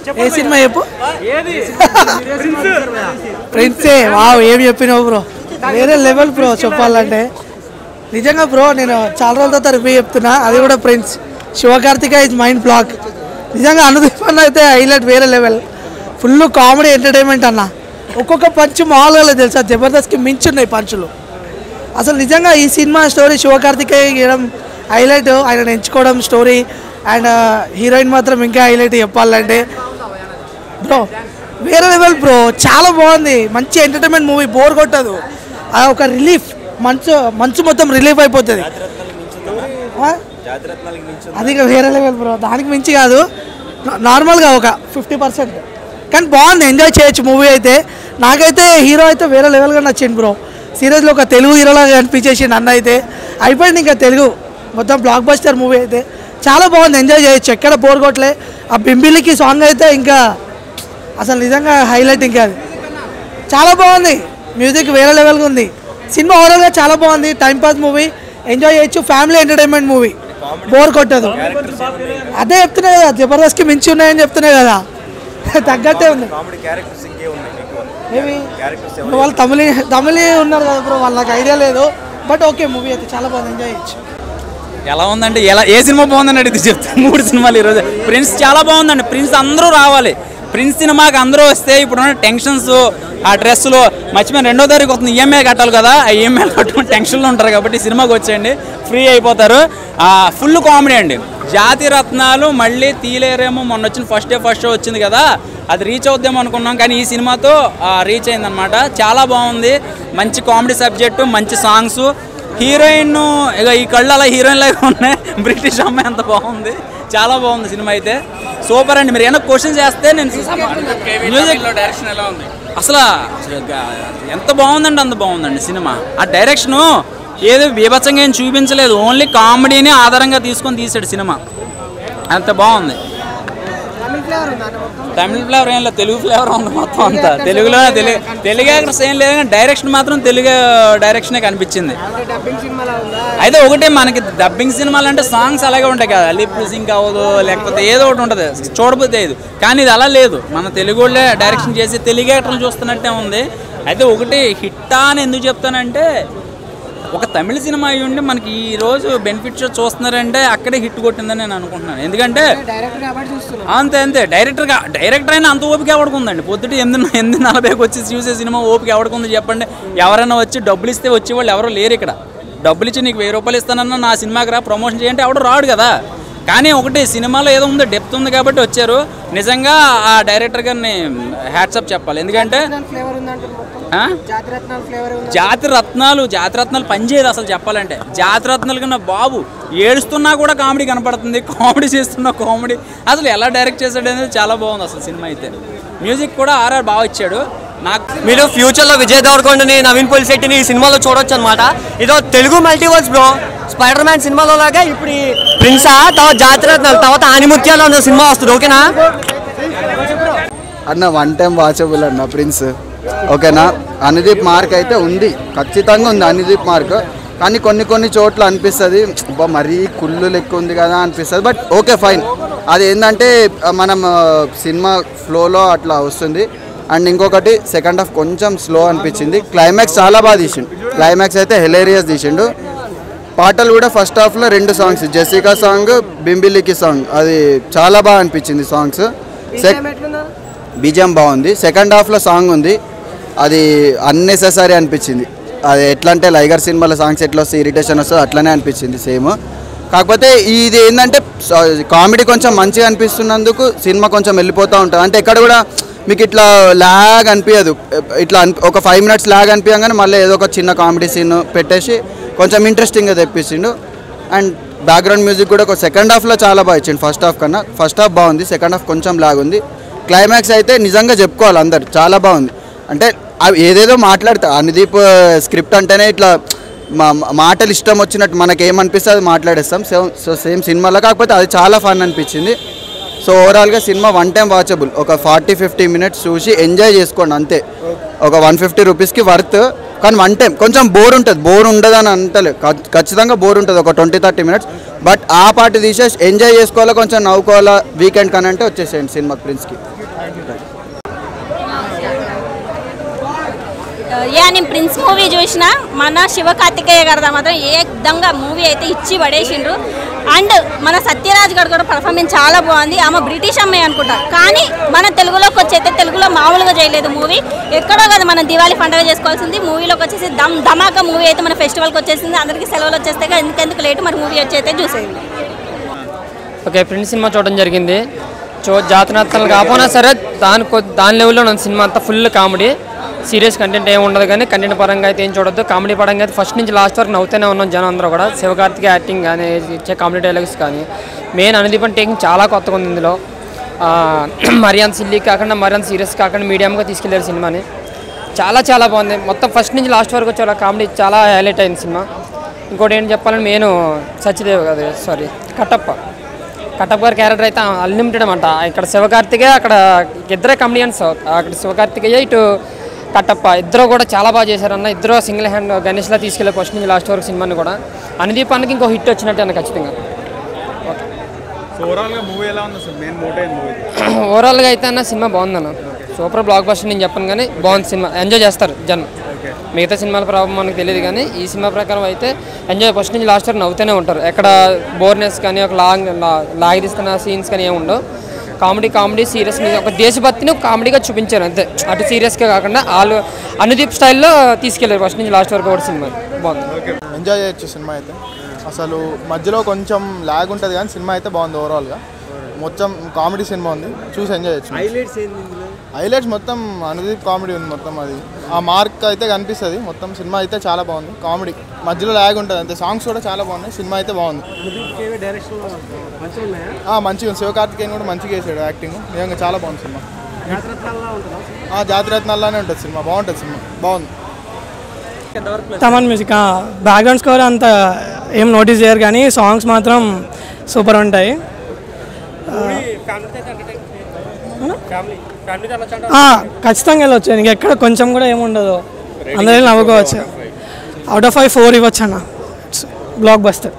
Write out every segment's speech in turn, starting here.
ఏ cinema చెప్పు ప్రిన్సే wow ఏం చెప్పినావు బ్రో వేరే లెవెల్ బ్రో చెప్పాలంటే నిజంగా బ్రో నేను చాలా రోజుల తర్వాత రివ్యూ చెప్తున్నా అది కూడా Prince Sivakarthika is mind block నిజంగా అనుదీప్ అన్న అయితే హైలైట్ వేరే లెవెల్ ఫుల్ కామెడీ ఎంటర్టైన్మెంట్ అన్న ఒక్కొక్క పంచ్ మామూలుగా లేదు తెలుసా జబర్దస్త్కి మించున్నాయి పంచులు అసలు నిజంగా ఈ సినిమా స్టోరీ శివకార్తికేయ గీయడం హైలైట్ ఆయన ఎంచుకోవడం స్టోరీ అండ్ హీరోయిన్ మాత్రం ఇంకా హైలైట్ చెప్పాలంటే బ్రో వేరే లెవెల్ బ్రో చాలా బాగుంది మంచి ఎంటర్టైన్మెంట్ మూవీ బోర్ కొట్టదు ఆ ఒక రిలీఫ్ మంచు మంచు మొత్తం రిలీఫ్ అయిపోతుంది ఆ? అది ఇక వేరే లెవెల్ బ్రో దానికి మించి కాదు నా- నార్మల్గా ఒక ఫిఫ్టీ పర్సెంట్ కానీ బాగుంది ఎంజాయ్ చేయొచ్చు మూవీ అయితే నాకైతే హీరో అయితే వేరే లెవెల్గా నచ్చింది బ్రో సీరియస్లో ఒక తెలుగు హీరోలాగా అనిపించేసింది అన్న అయితే అయిపోయింది ఇంకా తెలుగు మొత్తం బ్లాక్ బస్టర్ మూవీ అయితే చాలా బాగుంది ఎంజాయ్ చేయొచ్చు ఎక్కడ బోర్ కొట్టలే ఆ బింబిలికి సాంగ్ అయితే ఇంకా అసలు నిజంగా హైలైట్ ఇంకా అది చాలా బాగుంది మ్యూజిక్ వేరే లెవెల్గా ఉంది సినిమా ఓవరాల్గా చాలా బాగుంది టైంపాస్ మూవీ ఎంజాయ్ చేయొచ్చు ఫ్యామిలీ ఎంటర్టైన్మెంట్ మూవీ బోర్ కొట్టదు అదే చెప్తున్నా కదా జబర్దస్త్కి మించి ఉన్నాయని చెప్తున్నా కదా తగ్గట్టే ఉంది కామెడీ క్యారెక్టర్స్ ఇంకే ఉన్నాయి మీకు ఏమి క్యారెక్టర్స్ ఇప్పుడు వాళ్ళు తమిళ తమిళ ఉన్నారు కదా బ్రో వాళ్ళకి ఐడియా లేదు బట్ ఓకే మూవీ అయితే చాలా బాగుంది ఎంజాయ్ చేయొచ్చు ఎలా ఉందంటే ఎలా ఏ సినిమా బాగుందని అడిగితే చెప్తాను మూడు సినిమాలు ఈరోజు ప్రిన్స్ చాలా బాగుందండి ప్రిన్స్ అందరూ రావాలి ప్రిన్స్ సినిమాకి అందరూ వస్తే ఇప్పుడున్న టెన్షన్స్ ఆ డ్రెస్సులు మర్చిపోయిన రెండో తారీఖు వస్తుంది ఈఎంఐ కట్టాలి కదా ఆ ఈఎంఐ కట్టుకుని టెన్షన్లో ఉంటారు కాబట్టి ఈ సినిమాకి వచ్చేయండి ఫ్రీ అయిపోతారు ఫుల్ కామెడీ అండి జాతి రత్నాలు మళ్ళీ తీలేరేమో మొన్న వచ్చిన ఫస్ట్ డే ఫస్ట్ షో వచ్చింది కదా అది రీచ్ అవుద్దాం అనుకున్నాం కానీ ఈ సినిమాతో రీచ్ అయిందనమాట చాలా బాగుంది మంచి కామెడీ సబ్జెక్టు మంచి సాంగ్స్ హీరోయిన్ ఇక ఈ కళ్ళు అలా హీరోయిన్ లాగా ఉన్నాయి బ్రిటిష్ అమ్మాయి అంత బాగుంది చాలా బాగుంది సినిమా అయితే సూపర్ అండి మీరు ఏమైనా క్వశ్చన్ చేస్తే నేను మ్యూజిక్ డైరెక్షన్ ఎలా ఉంది అసలు అసలు గ- ఎంత బాగుందండి అంత బాగుందండి సినిమా ఆ డైరెక్షను ఏదో బీభత్సంగా ఏం చూపించలేదు ఓన్లీ కామెడీని ఆధారంగా తీసుకొని తీసాడు సినిమా అంత బాగుంది తమిళ ఫ్లేవర్ ఏం లేదు తెలుగు ఫ్లేవర్ ఉంది మొత్తం అంతా తెలుగులో తెలుగు తెలుగు యాక్టర్స్ ఏం లేదు కానీ డైరెక్షన్ మాత్రం తెలుగు డైరెక్షనే కనిపించింది అయితే ఒకటే మనకి డబ్బింగ్ సినిమాలు అంటే సాంగ్స్ అలాగే ఉంటాయి కదా లిప్ సింక్ అవ్వదు లేకపోతే ఏదో ఒకటి ఉంటుంది చూడబోతే ఇది కానీ ఇది అలా లేదు మన తెలుగు వాళ్ళే డైరెక్షన్ చేసి తెలుగు యాక్టర్లు చూస్తున్నట్టే ఉంది అయితే ఒకటి హిట్టా అని ఎందుకు చెప్తానంటే ఒక తమిళ సినిమా అయి ఉండి మనకి ఈ రోజు బెనిఫిట్ షో చూస్తున్నారంటే అక్కడే హిట్ కొట్టిందని నేను అనుకుంటున్నాను ఎందుకంటే అంతే అంతే డైరెక్టర్గా డైరెక్టర్ అయినా అంత ఓపిక ఎవడుకుందండి పొద్దుట ఎనిమిది ఎనిమిది నలభైకి వచ్చి చూసే సినిమా ఓపిక ఎవడుకుంది చెప్పండి ఎవరైనా వచ్చి డబ్బులు ఇస్తే వచ్చేవాళ్ళు ఎవరో లేరు ఇక్కడ డబ్బులు ఇచ్చి నీకు వెయ్యి రూపాయలు ఇస్తానన్నా నా సినిమాకి రా ప్రమోషన్ చేయంటే ఎవడు రాడు కదా కానీ ఒకటి సినిమాలో ఏదో ఉందో డెప్త్ ఉంది కాబట్టి వచ్చారు నిజంగా ఆ డైరెక్టర్ గారిని హ్యాట్సప్ చెప్పాలి ఎందుకంటే ఆ? జాతి రత్నాలు జాతి రత్నాలు పనిచేయదు అసలు చెప్పాలంటే జాతి రత్నాలు కన్నా బాబు ఏడుస్తున్నా కూడా కామెడీ కనపడుతుంది కామెడీ చేస్తున్న కామెడీ అసలు ఎలా డైరెక్ట్ చేశాడు అనేది చాలా బాగుంది అసలు సినిమా అయితే మ్యూజిక్ కూడా ఆర్ఆర్ బాగా ఇచ్చాడు నాకు మీరు ఫ్యూచర్లో విజయ్ దేవరకొండని నవీన్ పోలిశెట్టిని ఈ సినిమాలో చూడొచ్చు అనమాట ఇదో Telugu multiverse bro spider man సినిమాలో లాగా ఇప్పుడు ఈ ప్రిన్సా తర్వాత జాతిరత్నాలు తర్వాత ఆనిముత్యాలు అన్న సినిమా వస్తుంది ఓకేనా అన్న వన్ టైం వాచబుల్ అన్న ప్రిన్స్ ఓకేనా అనుదీప్ మార్క్ అయితే ఉంది ఖచ్చితంగా ఉంది అనుదీప్ మార్క్ కానీ కొన్ని కొన్ని చోట్ల అనిపిస్తుంది అబ్బా మరీ కుళ్ళు లెక్క ఉంది కదా అనిపిస్తుంది బట్ ఓకే ఫైన్ అది ఏంటంటే మనం ఆ, సినిమా ఫ్లోలో అట్లా వస్తుంది అండ్ ఇంకొకటి సెకండ్ హాఫ్ కొంచెం స్లో అనిపించింది క్లైమాక్స్ చాలా బాగా తీసిండు క్లైమాక్స్ అయితే హెలేరియస్ తీసిండు పాటలు కూడా ఫస్ట్ హాఫ్లో రెండు సాంగ్స్ జెసికా సాంగ్ బింబిలికి సాంగ్ అది చాలా బాగా అనిపించింది సాంగ్స్ సెక్ బీజిఎం బాగుంది సెకండ్ హాఫ్లో సాంగ్ ఉంది అది అన్నెసెసరీ అనిపించింది అది ఎట్లా అంటే లైగర్ సినిమాలో సాంగ్స్ ఎట్లా వస్తే ఇరిటేషన్ వస్తుంది అట్లనే అనిపించింది సేమ్ కాకపోతే ఇది ఏంటంటే కామెడీ కొంచెం మంచిగా అనిపిస్తున్నందుకు సినిమా కొంచెం వెళ్ళిపోతూ ఉంటుంది అంటే ఎక్కడ కూడా మీకు ఇట్లా లాగ్ అనిపించదు ఇట్లా అనిపి ఒక ఫైవ్ మినిట్స్ లాగ్ అనిపించగానే మళ్ళీ ఏదో ఒక చిన్న కామెడీ సీన్ పెట్టేసి కొంచెం ఇంట్రెస్టింగ్గా తెప్పించిండు అండ్ బ్యాక్గ్రౌండ్ మ్యూజిక్ కూడా ఒక సెకండ్ హాఫ్లో చాలా బాగా ఇచ్చిండు ఫస్ట్ హాఫ్ కన్నా ఫస్ట్ హాఫ్ బాగుంది సెకండ్ హాఫ్ కొంచెం లాగ్ ఉంది క్లైమాక్స్ అయితే నిజంగా చెప్పుకోవాలి అందరు చాలా బాగుంది అంటే అవి ఏదేదో మాట్లాడతా అనుదీప్ స్క్రిప్ట్ అంటేనే ఇట్లా మా మా- మాటలు ఇష్టం వచ్చినట్టు మనకి ఏమనిపిస్తే అది మాట్లాడేస్తాం సో సో సేమ్ సినిమాలో కాకపోతే అది చాలా ఫన్ అనిపించింది సో ఓవరాల్గా సినిమా వన్ టైం వాచబుల్ ఒక ఫార్టీ ఫిఫ్టీ మినిట్స్ చూసి ఎంజాయ్ చేసుకోండి అంతే ఒక వన్ ఫిఫ్టీ రూపీస్కి వర్త్ కానీ వన్ టైం కొంచెం బోర్ ఉంటుంది బోర్ ఉండదని అంటలే ఖ- ఖచ్చితంగా బోర్ ఉంటుంది ఒక ట్వంటీ థర్టీ మినిట్స్ బట్ ఆ పార్ట్ తీసేసి ఎంజాయ్ చేసుకోవాలా కొంచెం నవ్వుకోవాలా వీకెండ్ కానీ అంటే వచ్చేసేయండి సినిమా ప్రిన్స్కి యా నేను ప్రిన్స్ మూవీ చూసిన మన శివకార్తికేయ గారిదా మాత్రం ఏ విధంగా మూవీ అయితే ఇచ్చి పడేసిండ్రు అండ్ మన సత్యరాజ్ గారు కూడా పర్ఫార్మెన్స్ చాలా బాగుంది ఆమె బ్రిటిష్ అమ్మాయి అనుకుంటా కానీ మన తెలుగులోకి వచ్చైతే తెలుగులో మామూలుగా చేయలేదు మూవీ ఎక్కడో కదా మనం దివాళీ పండుగ చేసుకోవాల్సింది మూవీలోకి వచ్చేసి దమ్ ధమాకా మూవీ అయితే మన ఫెస్టివల్కి వచ్చేసింది అందరికీ సెలవులు వచ్చేస్తే ఎందుకెందుకు లేటు మరి మూవీ వచ్చి అయితే చూసేది ఓకే ఫ్రెండ్ సినిమా చూడడం జరిగింది చూ జాతనాత్మలు కాకపోయినా సరే దాని కొ- దాని లెవెల్లో ఉన్న సినిమా అంతా ఫుల్ కామెడీ సీరియస్ కంటెంట్ ఏమి ఉండదు కానీ కంటెంట్ పరంగా అయితే ఏం చూడొద్దు కామెడీ పరంగా అయితే ఫస్ట్ నుంచి లాస్ట్ వరకు నవ్వుతూనే ఉన్నాం జనం అందరూ కూడా శివకార్తిక యాక్టింగ్ కానీ ఇచ్చే కామెడీ డైలాగ్స్ కానీ మెయిన్ అనుదీపన్ టేకింగ్ చాలా కొత్తగా ఉంది ఇందులో ఆ, మరీ అంత సిల్లీ కాకుండా మరీ అంత సీరియస్ కాకుండా మీడియంగా తీసుకెళ్లారు సినిమాని చాలా చాలా బాగుంది మొత్తం ఫస్ట్ నుంచి లాస్ట్ వరకు చాలా కామెడీ చాలా హైలైట్ అయింది సినిమా ఇంకోటి ఏంటి చెప్పాలంటే మెయిన్ సత్యదేవ్ కదా సారీ కట్టప్ప కట్టప్ప గారి క్యారెక్టర్ అయితే అన్లిమిటెడ్ అనమాట ఇక్కడ శివకార్తికేయ అక్కడ ఇద్దరే కమెడియన్స్ అక్కడ శివకార్తికేయ ఇటు కట్టప్ప ఇద్దరు కూడా చాలా బాగా చేశారన్న ఇద్దరు సింగిల్ హ్యాండ్ గణేష్లా తీసుకెళ్ళే ఫస్ట్ నుంచి లాస్ట్ వరకు సినిమాని కూడా అనుదీపానికి ఇంకో హిట్ వచ్చినట్టు అన్న ఖచ్చితంగా సో ఓవరాల్గా మూవీ ఎలా ఉంది అసలు మెయిన్ మోటో ఏంది మూవీ ఓవరాల్గా అయితే అన్న సినిమా బాగుందన్న సూపర్ బ్లాక్ బస్టర్ నేను చెప్పను కానీ బాగుంది సినిమా ఎంజాయ్ చేస్తారు జనం మిగతా సినిమాల ప్రభావం మనకు తెలియదు కానీ ఈ సినిమా ప్రకారం అయితే ఎంజాయ్ ఫస్ట్ నుంచి లాస్ట్ వరకు నవ్వుతూనే ఉంటారు ఎక్కడ బోర్నెస్ కానీ ఒక లాగ్ లాగిస్తున్న సీన్స్ కానీ ఏమి ఉండవు కామెడీ కామెడీ సీరియస్ ఒక దేశభక్తిని కామెడీగా చూపించారు అంతే అటు సీరియస్గా కాకుండా వాళ్ళు అనుదీప్ స్టైల్లో తీసుకెళ్ళారు ఫస్ట్ నుంచి లాస్ట్ వరకు కూడా సినిమా బాగుంది ఎంజాయ్ చేయొచ్చు సినిమా అయితే అసలు మధ్యలో కొంచెం లాగ్ ఉంటుంది కానీ సినిమా అయితే బాగుంది ఓవరాల్గా మొత్తం కామెడీ సినిమా ఉంది చూసి ఎంజాయ్ చేయొచ్చు హైలైట్స్ హైలైట్స్ మొత్తం అనుదీప్ కామెడీ ఉంది మొత్తం అది ఆ మార్క్ అయితే కనిపిస్తుంది మొత్తం సినిమా అయితే చాలా బాగుంది కామెడీ మధ్యలో లాగ్ ఉంటుంది అంతే సాంగ్స్ కూడా చాలా బాగున్నాయి సినిమా అయితే బాగుంది ఆ, మంచిగా ఉంది శివకార్తికేయన్ కూడా మంచిగా చేశాడు యాక్టింగ్ నిజంగా చాలా బాగుంది సినిమా ఆ, జాతిరత్నాల్లానే ఉంటుంది సినిమా బాగుంటుంది సినిమా బాగుంది తమన్ మ్యూజిక్ బ్యాక్గ్రౌండ్ స్కోర్ అంత ఏం నోటీస్ చేయరు కానీ సాంగ్స్ మాత్రం సూపర్ ఉంటాయి ఆ, ఖచ్చితంగా వెళ్ళొచ్చు నీకు ఎక్కడ కొంచెం కూడా ఏముండదు అందరూ నవ్వుకోవచ్చు అవుట్ ఆఫ్ ఫైవ్ ఫోర్ ఇవ్వచ్చు అన్న బ్లాక్ బస్టర్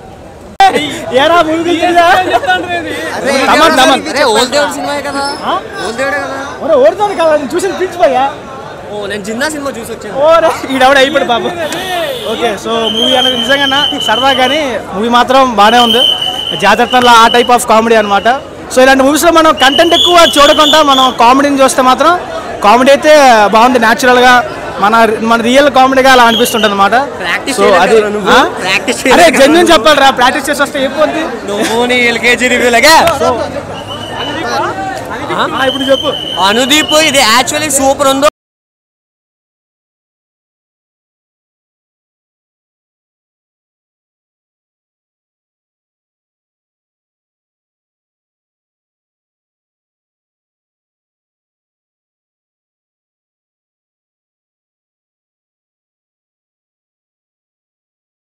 ఓడుతాను కదా చూసి పిలిచిపోయా ఓ నేను జిందా సినిమా చూసి వచ్చాను ఈడవడ అయిపోయాడు బాబు ఓకే సో మూవీ అనేది నిజంగా సరదా కానీ మూవీ మాత్రం బాగానే ఉంది జాతరలో ఆ టైప్ ఆఫ్ కామెడీ అనమాట సో ఇలాంటి మూవీస్లో మనం కంటెంట్ ఎక్కువ చూడకుండా మనం కామెడీని చూస్తే మాత్రం కామెడీ అయితే బాగుంది న్యాచురల్గా మన మన రియల్ కామెడీగా అలా అనిపిస్తుంటుంది అనమాట Practice సో అది చేయలేక నువ్వు? ఆ? Practice అరే చేయలేక జెన్యున్ చెప్పాలి రా ప్రాక్టీస్ చేసి వస్తే అయిపోద్ది నువ్వు నీ ఎల్కేజీ రివ్యూలగా ఇప్పుడు చెప్పు అనుదీప్ ఇది యాక్చువల్లీ సూపర్ ఉందో